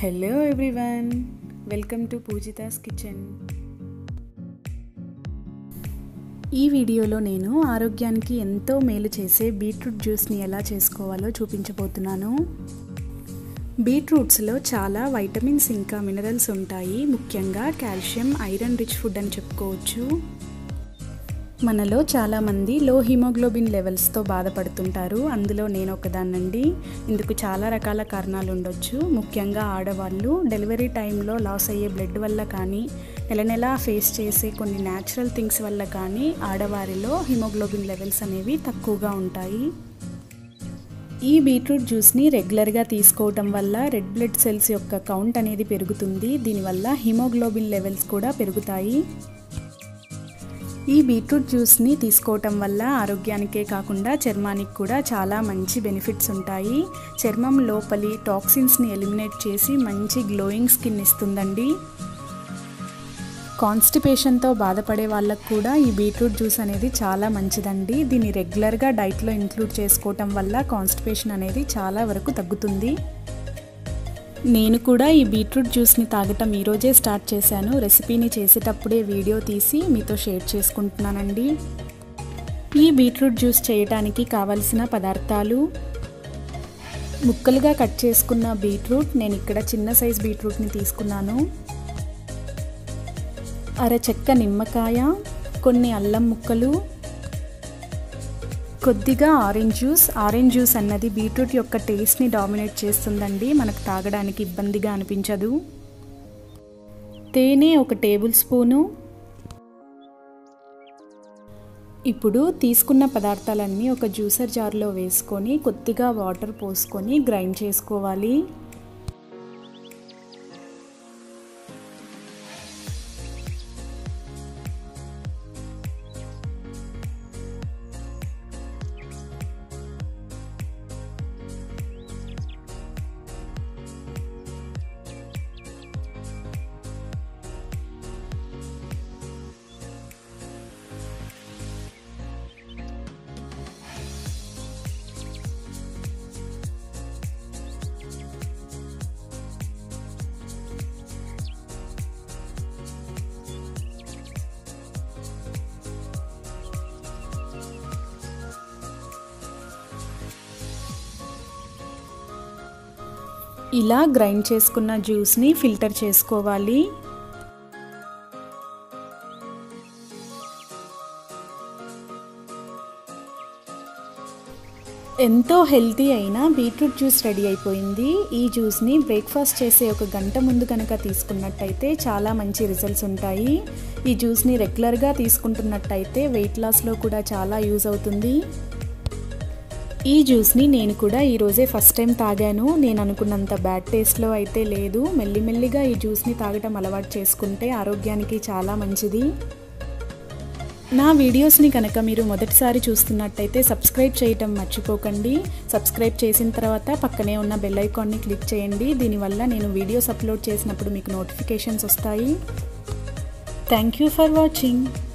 hello everyone welcome to Poojitha's kitchen ఈ వీడియోలో నేను ఆరోగ్యానికి ఎంతో మేలు చేసే బీట్రూట్ జ్యూస్ని ఎలా చేసుకోవాలో చూపించబోతున్నాను బీట్రూట్స్లో చాలా వైటమిన్స్ ఇంకా మినరల్స్ ఉంటాయి ముఖ్యంగా కాల్షియం ఐరన్ రిచ్ ఫుడ్ అని చెప్పుకోవచ్చు మనలో చాలామంది లో హిమోగ్లోబిన్ లెవెల్స్తో బాధపడుతుంటారు అందులో నేను ఒకదాన్నండి ఇందుకు చాలా రకాల కారణాలు ఉండొచ్చు ముఖ్యంగా ఆడవాళ్ళు డెలివరీ టైంలో లాస్ అయ్యే బ్లడ్ వల్ల కానీ నెల నెల ఫేస్ చేసే కొన్ని న్యాచురల్ థింగ్స్ వల్ల కానీ ఆడవారిలో హిమోగ్లోబిన్ లెవెల్స్ అనేవి తక్కువగా ఉంటాయి ఈ బీట్రూట్ జ్యూస్ని రెగ్యులర్గా తీసుకోవటం వల్ల రెడ్ బ్లడ్ సెల్స్ యొక్క కౌంట్ అనేది పెరుగుతుంది దీనివల్ల హిమోగ్లోబిన్ లెవెల్స్ కూడా పెరుగుతాయి ఈ బీట్రూట్ జ్యూస్ని తీసుకోవటం వల్ల ఆరోగ్యానికే కాకుండా చర్మానికి కూడా చాలా మంచి బెనిఫిట్స్ ఉంటాయి చర్మం లోపలి టాక్సిన్స్ని ఎలిమినేట్ చేసి మంచి గ్లోయింగ్ స్కిన్ ఇస్తుందండి కాన్స్టిపేషన్తో బాధపడే వాళ్ళకు కూడా ఈ బీట్రూట్ జ్యూస్ అనేది చాలా మంచిదండి దీన్ని రెగ్యులర్గా డైట్లో ఇంక్లూడ్ చేసుకోవటం వల్ల కాన్స్టిపేషన్ అనేది చాలా వరకు తగ్గుతుంది నేను కూడా ఈ బీట్రూట్ జ్యూస్ని తాగటం ఈరోజే స్టార్ట్ చేశాను రెసిపీని చేసేటప్పుడే వీడియో తీసి మీతో షేర్ చేసుకుంటున్నానండి ఈ బీట్రూట్ జ్యూస్ చేయడానికి కావలసిన పదార్థాలు ముక్కలుగా కట్ చేసుకున్న బీట్రూట్ నేను ఇక్కడ చిన్న సైజ్ బీట్రూట్ని తీసుకున్నాను అర చెక్క నిమ్మకాయ కొన్ని అల్లం ముక్కలు కొద్దిగా ఆరెంజ్ జ్యూస్ ఆరెంజ్ జ్యూస్ అన్నది బీట్రూట్ యొక్క టేస్ట్ని డామినేట్ చేస్తుందండి మనకు తాగడానికి ఇబ్బందిగా అనిపించదు తేనె ఒక టేబుల్ స్పూను ఇప్పుడు తీసుకున్న పదార్థాలన్నీ ఒక జ్యూసర్ జార్లో వేసుకొని కొద్దిగా వాటర్ పోసుకొని గ్రైండ్ చేసుకోవాలి ఇలా గ్రైండ్ చేసుకున్న జ్యూస్ని ఫిల్టర్ చేసుకోవాలి ఎంతో హెల్తీ అయిన బీట్రూట్ జ్యూస్ రెడీ అయిపోయింది ఈ జ్యూస్ని బ్రేక్ఫాస్ట్ చేసే ఒక గంట ముందు కనుక తీసుకున్నట్టయితే చాలా మంచి రిజల్ట్స్ ఉంటాయి ఈ జ్యూస్ని రెగ్యులర్గా తీసుకుంటున్నట్టయితే వెయిట్ లాస్లో కూడా చాలా యూజ్ అవుతుంది ఈ జ్యూస్ని నేను కూడా ఈరోజే ఫస్ట్ టైం తాగాను నేను అనుకున్నంత బ్యాడ్ టేస్ట్లో అయితే లేదు మెల్లిమెల్లిగా ఈ జ్యూస్ని తాగటం అలవాటు చేసుకుంటే ఆరోగ్యానికి చాలా మంచిది నా వీడియోస్ని కనుక మీరు మొదటిసారి చూస్తున్నట్టయితే సబ్స్క్రైబ్ చేయటం మర్చిపోకండి సబ్స్క్రైబ్ చేసిన తర్వాత పక్కనే ఉన్న బెల్ ఐకాన్ని క్లిక్ చేయండి దీనివల్ల నేను వీడియోస్ అప్లోడ్ చేసినప్పుడు మీకు నోటిఫికేషన్స్ వస్తాయి థ్యాంక్ యూ ఫర్ వాచింగ్